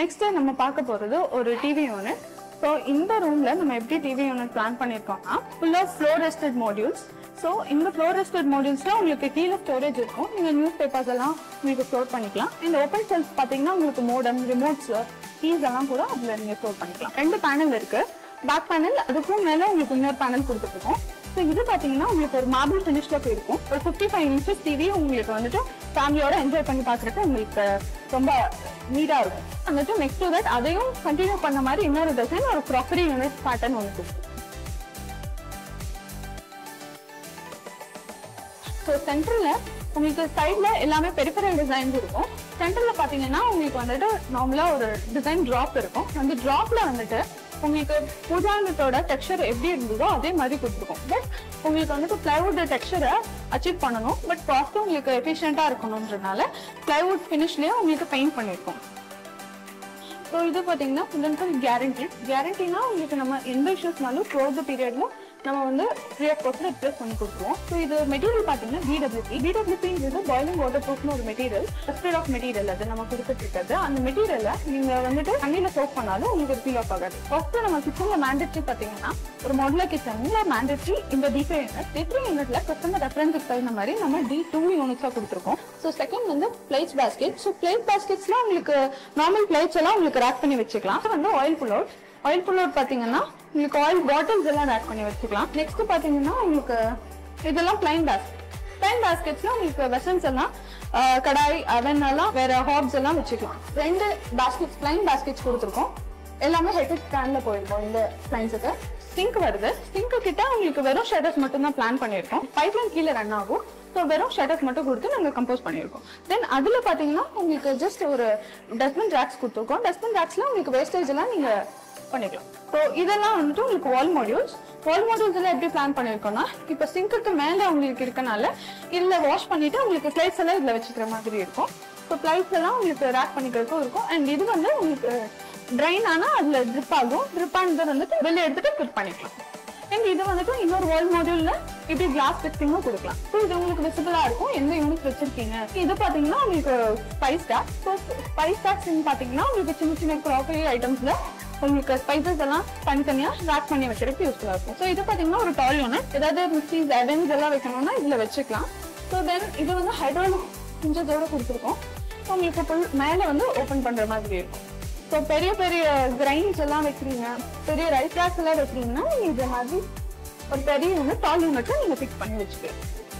next நம்ம பார்க்க போறது ஒரு டிவி யூனிட் ஸோ இந்த ரூம்ல நம்ம எப்படி டிவி யூனிட் பிளான் பண்ணியிருக்கோம்னா ஃபுல்லாக ஃப்ளோர் ரெஸ்டட் மாடியூல்ஸ் ஸோ இந்த ஃப்ளோர் ரெஸ்டட் மாடியூல்ஸ்ல உங்களுக்கு கீழே ஸ்டோரேஜ் இருக்கும் நீங்க நியூஸ் பேப்பர்ஸ் எல்லாம் உங்களுக்கு ஸ்டோர் பண்ணிக்கலாம் இந்த ஓப்பன் செல்ஸ் பார்த்தீங்கன்னா உங்களுக்கு மோடம் ரிமோட்ஸ் கீஸ் எல்லாம் கூட அதுல நீங்க ஸ்டோர் பண்ணிக்கலாம் ரெண்டு பேனல் இருக்கு பேக் பேனல் அதுக்கும் மேல உங்களுக்கு இன்னொரு பேனல் கொடுத்துருக்கோம் ஸோ இது பார்த்தீங்கன்னா உங்களுக்கு ஒரு மார்பிள் ஃபினிஷ்ல போயிருக்கும் ஒரு ஃபிஃப்டி ஃபைவ் இன்ச்சஸ் டிவி உங்களுக்கு வந்துட்டு ஃபேமிலியோட என்ஜாய் பண்ணி பார்க்குறதுக்கு உங்களுக்கு ரொம்ப நீடா இருக்கும் வந்துட்டு நெக்ஸ்ட் டு தட் அதையும் கண்டினியூ பண்ண மாதிரி இன்னொரு டிசைன் ஒரு க்ராக்கரி யூனிட் பேட்டர்ன் ஒன்று இருக்கு ஸோ சென்டர்ல உங்களுக்கு சைட்ல எல்லாமே பெரிஃபரல் டிசைன்ஸ் இருக்கும் சென்டர்ல பாத்தீங்கன்னா உங்களுக்கு வந்துட்டு நார்மலா ஒரு டிசைன் டிராப் இருக்கும் அந்த டிராப்ல வந்துட்டு உங்களுக்கு பூஜாங்கத்தோட டெக்ஸ்சர் எப்படி இருந்ததோ அதே மாதிரி கொடுத்துருக்கோம் பட் உங்களுக்கு வந்துட்டு பிளைவுட் டெக்ஸ்சரை அச்சீவ் பண்ணணும் பட் காஸ்ட்டும் உங்களுக்கு எஃபிஷியண்டா இருக்கணுன்றனால பிளைவுட் ஃபினிஷ்லயே உங்களுக்கு பெயிண்ட் பண்ணியிருக்கோம் ஸோ இது பார்த்தீங்கன்னா ஃபுல் அண்ட் ஃபுல் கேரண்டி கேரண்டினா உங்களுக்கு நம்ம எந்த இஷ்யூஸ்னாலும் த்ரூ த பீரியட்ல நம்ம வந்து ஃப்ரீ ஆஃப் காஸ்ட்ல ரிப்ளேஸ் பண்ணி கொடுத்துருவோம் ஸோ இது மெட்டீரியல் பார்த்தீங்கன்னா பிடபிள்யூபி பிடபிள்யூபிங்கிறது பாய்லிங் வாட்டர் ப்ரூஃப்னு ஒரு மெட்டீரியல் ஸ்ப்ரெட் ஆஃப் மெட்டீரியல் அது நம்ம கொடுத்துட்டு இருக்கிறது அந்த மெட்டீரியலை நீங்க வந்துட்டு தண்ணியில சோப் பண்ணாலும் உங்களுக்கு ஃபீல் ஆஃப் ஆகாது ஃபர்ஸ்ட் நம்ம கிச்சன்ல மேண்டட்ரி பார்த்தீங்கன்னா ஒரு மாடலர் கிச்சன்ல மேண்டட்ரி இந்த T five unit T three யூனிட்ல கஸ்டமர் ரெஃபரன்ஸுக்கு தகுந்த மாதிரி நம்ம டி டூ யூனிட்ஸா கொடுத்துருக்கோம் ஸோ செகண்ட் வந்து பிளேட்ஸ் பேஸ்கெட் ஸோ பிளேட் பேஸ்கெட்ஸ்ல உங்களுக்கு நார்மல் பிளேட்ஸ் எல்லாம் உங்களுக்கு ரேக் பண்ணி வச்சுக்கலாம் அது வந்து oil pull out oil pull out பாத்தீங்கன்னா உங்களுக்கு ஆயில் பாட்டில்ஸ் எல்லாம் ரேக் பண்ணி வச்சுக்கலாம் நெக்ஸ்ட் பாத்தீங்கன்னா உங்களுக்கு இதெல்லாம் பிளைன் பேஸ்கெட் பிளைன் பேஸ்கெட்ஸ்ல உங்களுக்கு வெசன்ஸ் எல்லாம் ஆஹ், கடாய் அவன் எல்லாம் வேற ஹாப்ஸ் எல்லாம் வச்சுக்கலாம் ரெண்டு பேஸ்கெட்ஸ் பிளைன் பேஸ்கெட்ஸ் கொடுத்துருக்கோம் எல்லாமே ஹெட்டட் ஸ்டாண்ட்ல போயிருக்கோம் இந்த பிளைன்ஸுக்கு சிங்க் வருது சிங்க் கிட்ட உங்களுக்கு வெறும் ஷட்டர்ஸ் மட்டும் தான் பிளான் பண்ணியிருக்கோம் பைப்லைன் கீழே ரன் ஆகும் ஸோ வெறும் ஷட்டர்ஸ் மட்டும் கொடுத்து நாங்கள் கம்போஸ் பண்ணியிருக்கோம் தென் அதில் பார்த்தீங்கன்னா உங்களுக்கு ஜஸ்ட் ஒரு டஸ்ட்பின் ரேக்ஸ் கொடுத்துருக்கோம் டஸ்ட்பின் ரேக்ஸ்ல உங்களுக்கு வேஸ்டேஜ் எல்லாம் நீங்கள் பண்ணிக்கலாம் ஸோ இதெல்லாம் வந்துட்டு உங்களுக்கு வால் மாடியூல்ஸ் வால் மாடியூல்ஸ் எல்லாம் எப்படி பிளான் பண்ணியிருக்கோம்னா இப்போ சிங்க்குக்கு மேலே உங்களுக்கு இருக்கனால இதில் வாஷ் பண்ணிட்டு உங்களுக்கு ஸ்லைட்ஸ் எல்லாம் இதில் வச்சுக்கிற மாதிரி இருக்கும் ஸோ ஸ்லைட்ஸ் எல்லாம் உங்களுக்கு ரேக் பண்ணிக்கிறதுக்கும் இருக்கும் அண்ட் இது வந்து உங்களுக்கு ட்ரைன் ஆனால் அதில் ட்ரிப் ஆகும் ட்ரிப் ஆனதை வந்துட்டு வெளியே எடுத்துட்டு ஃபிட் பண்ணிக்கலாம் அண்ட் இது வந்துட்டு இன்னொரு வால் மாடியூல்ல இப்படி கிளாஸ் ஃபிக்ஸிங்கும் கொடுக்கலாம் ஸோ இது உங்களுக்கு விசிபிளா இருக்கும் எந்த யூனிட் வச்சிருக்கீங்க இது பாத்தீங்கன்னா உங்களுக்கு spice tag so spice tags பாத்தீங்கன்னா உங்களுக்கு சின்ன சின்ன க்ராக்கரி ஐட்டம்ஸ்ல உங்களுக்கு ஸ்பைசஸ் எல்லாம் தனித்தனியா ரேக் பண்ணி வைக்கிறதுக்கு யூஸ்ஃபுல்லா இருக்கும் ஸோ இது பாத்தீங்கன்னா ஒரு டால் யூனிட் ஏதாவது மிக்சிஸ் எவன்ஸ் எல்லாம் வைக்கணும்னா இதுல வச்சுக்கலாம் ஸோ தென் இது வந்து ஹைட்ராலிக் இன்ஜத்தோட கொடுத்துருக்கோம் ஸோ உங்களுக்கு full மேல வந்து ஓபன் பண்ற மாதிரி இருக்கும் ஸோ பெரிய பெரிய கிரைண்ட்ஸ் எல்லாம் வைக்கிறீங்க பெரிய ரைஸ் ரேக்ஸ் எல்லாம் வைக்கிறீங்கன்னா நீங்க இந்த மாதிரி ஒரு பெரிய யூனிட் டால் யூனிட்டை நீங்க ஃபிக்ஸ் பண்ணி வச்சுக்கலாம்